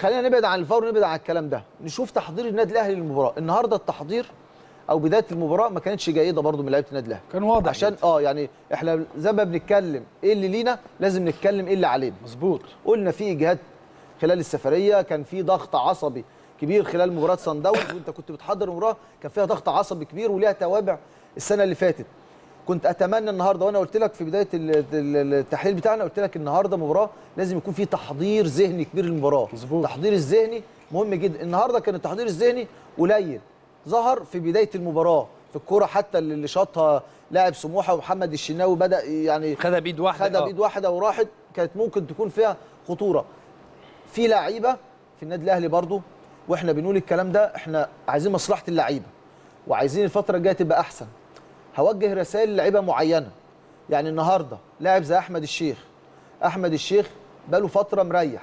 خلينا نبعد عن الفار ونبعد عن الكلام ده نشوف تحضير النادي الاهلي للمباراه النهارده التحضير او بدايه المباراه ما كانتش جيده برضو من لعيبه النادي الاهلي كان واضح عشان جدا. اه يعني احنا زي ما بنتكلم ايه اللي لينا لازم نتكلم ايه اللي علينا مظبوط قلنا في اجهاد خلال السفريه كان في ضغط عصبي كبير خلال مباراه سان داونز وانت كنت بتحضر المباراه كان فيها ضغط عصبي كبير وليها توابع السنه اللي فاتت كنت اتمنى النهارده وانا قلت لك في بدايه ال- ال- التحليل بتاعنا قلت لك النهارده مباراه لازم يكون في تحضير ذهني كبير للمباراه مظبوط. التحضير الذهني مهم جدا النهارده كان التحضير الذهني قليل ظهر في بدايه المباراه في الكوره حتى اللي اللي شاطها لاعب سموحه ومحمد الشناوي بدا يعني خدها بايد واحده خدها آه. بايد واحده وراحت كانت ممكن تكون فيها خطوره في لعيبه في النادي الاهلي برضو واحنا بنقول الكلام ده احنا عايزين مصلحه اللعيبه وعايزين الفتره الجايه تبقى احسن هوجه رسائل للعيبه معينه يعني النهارده لاعب زي احمد الشيخ احمد الشيخ بقاله فتره مريح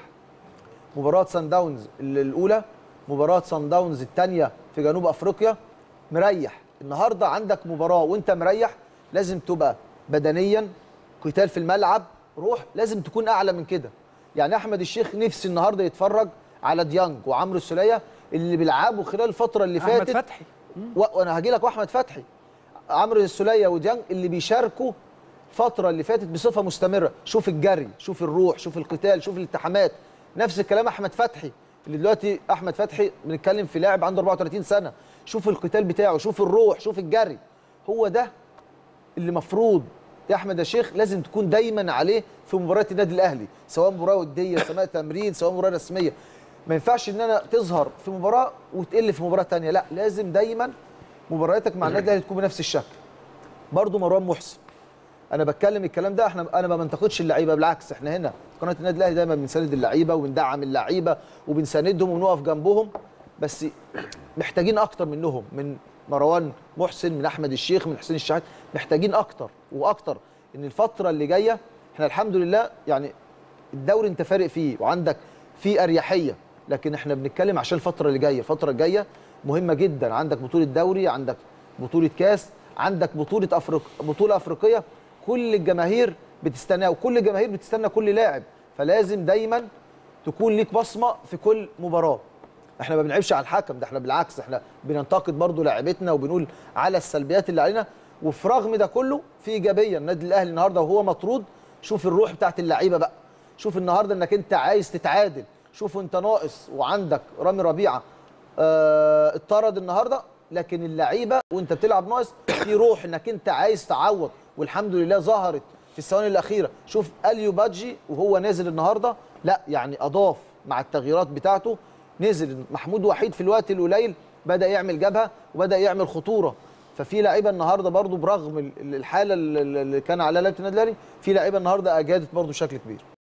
مباراه سان داونز ال- الاولى مباراه سان داونز الثانيه في جنوب افريقيا مريح النهارده عندك مباراه وانت مريح لازم تبقى بدنيا قتال في الملعب روح لازم تكون اعلى من كده يعني احمد الشيخ نفسي النهارده يتفرج على ديانج وعمرو السوليه اللي بيلعبوا خلال الفتره اللي احمد فاتت فتحي و... وانا هاجي لك واحمد فتحي عمرو السوليه وديانج اللي بيشاركوا الفتره اللي فاتت بصفه مستمره شوف الجري شوف الروح شوف القتال شوف الالتحامات نفس الكلام احمد فتحي اللي دلوقتي احمد فتحي بنتكلم في لاعب عنده 34 سنه شوف القتال بتاعه شوف الروح شوف الجري هو ده اللي مفروض يا احمد يا شيخ لازم تكون دايما عليه في مباريات النادي الاهلي سواء مباراه وديه سواء تمرين سواء مباراه رسميه ما ينفعش ان انا تظهر في مباراه وتقل في مباراه ثانيه لا لازم دايما مبارياتك مع النادي الاهلي تكون بنفس الشكل برضو مروان محسن انا بتكلم الكلام ده احنا انا ما بنتقدش اللعيبه بالعكس احنا هنا في قناه النادي الاهلي دايما بنساند اللعيبه وبندعم اللعيبه وبنساندهم ونقف جنبهم بس محتاجين اكتر منهم من مروان محسن من احمد الشيخ من حسين الشحات محتاجين اكتر واكتر ان الفتره اللي جايه احنا الحمد لله يعني الدوري انت فارق فيه وعندك فيه اريحيه لكن احنا بنتكلم عشان الفتره اللي جايه الفتره الجايه مهمه جدا عندك بطوله دوري عندك بطوله كاس عندك بطوله افريق بطوله افريقيه كل الجماهير بتستناها وكل الجماهير بتستنى كل لاعب فلازم دايما تكون ليك بصمه في كل مباراه احنا ما بنعيبش على الحكم ده احنا بالعكس احنا بننتقد برضو لاعيبتنا وبنقول على السلبيات اللي علينا وفي رغم ده كله في ايجابيه النادي الاهلي النهارده وهو مطرود شوف الروح بتاعت اللعيبه بقى شوف النهارده انك انت عايز تتعادل شوف انت ناقص وعندك رامي ربيعه اه اتطرد النهارده لكن اللعيبه وانت بتلعب ناقص في روح انك انت عايز تعوض والحمد لله ظهرت في الثواني الاخيره شوف اليو بادجي وهو نازل النهارده لا يعني اضاف مع التغييرات بتاعته نزل محمود وحيد في الوقت القليل بدا يعمل جبهه وبدا يعمل خطوره ففي لعيبه النهارده برضو برغم ال- الحاله اللي اللي كان عليها لعيبه النادي الاهلي في لعيبه النهارده اجادت برضو بشكل كبير